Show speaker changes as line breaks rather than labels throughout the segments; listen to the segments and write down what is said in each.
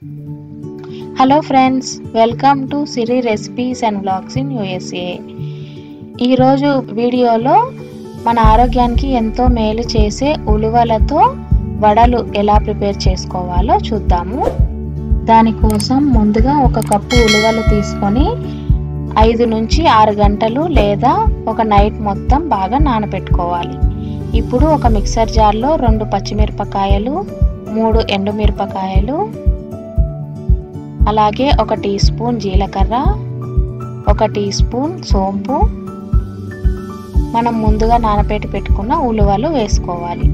hello friends welcome to Siri recipes and blogs in USA ఈరోజు వీడియోలో మన ఆరోగ్యానికి ఎంతో మేలు చేసే ఉలువలతో వడలు ఎలా ప్రిపేర్ చేసుకోవాలో చూద్దాము దానికోసం ముందుగా ఒక కప్పు ఉలువలు తీసుకొని ఐదు నుంచి ఆరు గంటలు లేదా ఒక నైట్ మొత్తం బాగా నానబెట్టుకోవాలి ఇప్పుడు ఒక మిక్సర్ జార్లో రెండు పచ్చిమిరపకాయలు మూడు ఎండుమిరపకాయలు అలాగే ఒక టీ స్పూన్ జీలకర్ర ఒక టీ స్పూన్ సోంపు మనం ముందుగా నానబెట్టి పెట్టుకున్న ఉలువలు వేసుకోవాలి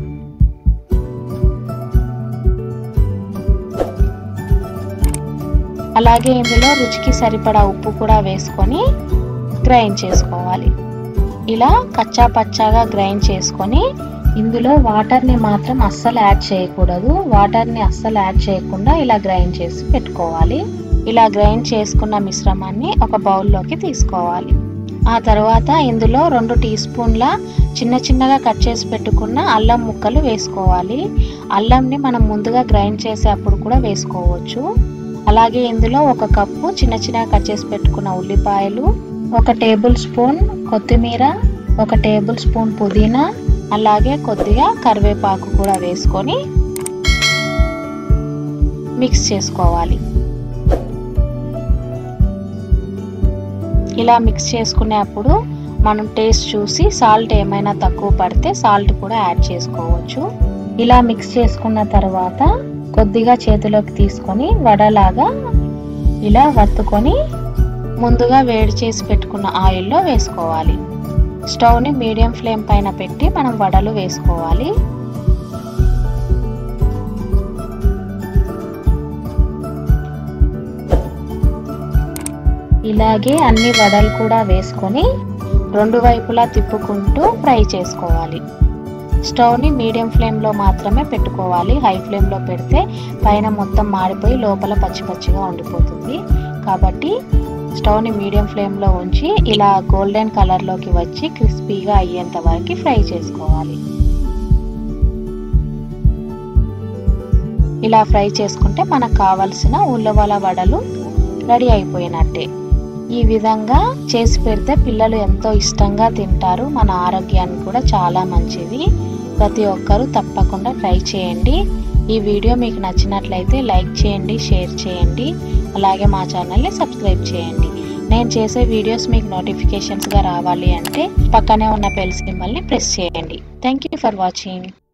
అలాగే ఇందులో రుచికి సరిపడా ఉప్పు కూడా వేసుకొని గ్రైండ్ చేసుకోవాలి ఇలా కచ్చా పచ్చాగా గ్రైండ్ చేసుకొని ఇందులో వాటర్ని మాత్రం అస్సలు యాడ్ చేయకూడదు వాటర్ని అస్సలు యాడ్ చేయకుండా ఇలా గ్రైండ్ చేసి పెట్టుకోవాలి ఇలా గ్రైండ్ చేసుకున్న మిశ్రమాన్ని ఒక బౌల్లోకి తీసుకోవాలి ఆ తర్వాత ఇందులో రెండు టీ స్పూన్ల చిన్న చిన్నగా కట్ చేసి పెట్టుకున్న అల్లం ముక్కలు వేసుకోవాలి అల్లంని మనం ముందుగా గ్రైండ్ చేసేటప్పుడు కూడా వేసుకోవచ్చు అలాగే ఇందులో ఒక కప్పు చిన్న చిన్నగా కట్ చేసి పెట్టుకున్న ఉల్లిపాయలు ఒక టేబుల్ స్పూన్ కొత్తిమీర ఒక టేబుల్ స్పూన్ పుదీనా అలాగే కొద్దిగా కరివేపాకు కూడా వేసుకొని మిక్స్ చేసుకోవాలి ఇలా మిక్స్ చేసుకునేప్పుడు మనం టేస్ట్ చూసి సాల్ట్ ఏమైనా తక్కువ పడితే సాల్ట్ కూడా యాడ్ చేసుకోవచ్చు ఇలా మిక్స్ చేసుకున్న తర్వాత కొద్దిగా చేతిలోకి తీసుకొని వడలాగా ఇలా వత్తుకొని ముందుగా వేడి చేసి పెట్టుకున్న ఆయిల్లో వేసుకోవాలి స్టవ్ని మీడియం ఫ్లేమ్ పైన పెట్టి మనం వడలు వేసుకోవాలి ఇలాగే అన్ని వడలు కూడా వేసుకొని రెండు వైపులా తిప్పుకుంటూ ఫ్రై చేసుకోవాలి స్టవ్ని మీడియం ఫ్లేమ్లో మాత్రమే పెట్టుకోవాలి హై ఫ్లేమ్లో పెడితే పైన మొత్తం మాడిపోయి లోపల పచ్చి పచ్చిగా ఉండిపోతుంది కాబట్టి స్టవ్ని మీడియం ఫ్లేమ్లో ఉంచి ఇలా గోల్డెన్ కలర్లోకి వచ్చి క్రిస్పీగా అయ్యేంత వరకు ఫ్రై చేసుకోవాలి ఇలా ఫ్రై చేసుకుంటే మనకు కావలసిన ఉల్లవల వడలు రెడీ అయిపోయినట్టే ఈ విధంగా చేసి పెడితే పిల్లలు ఎంతో ఇష్టంగా తింటారు మన ఆరోగ్యానికి కూడా చాలా మంచిది ప్రతి ఒక్కరూ తప్పకుండా ట్రై చేయండి ఈ వీడియో మీకు నచ్చినట్లయితే లైక్ చేయండి షేర్ చేయండి అలాగే మా ఛానల్ని సబ్స్క్రైబ్ చేయండి నేను చేసే వీడియోస్ మీకు నోటిఫికేషన్స్గా రావాలి అంటే పక్కనే ఉన్న బెల్ సింబల్ని ప్రెస్ చేయండి థ్యాంక్ యూ ఫర్ వాచింగ్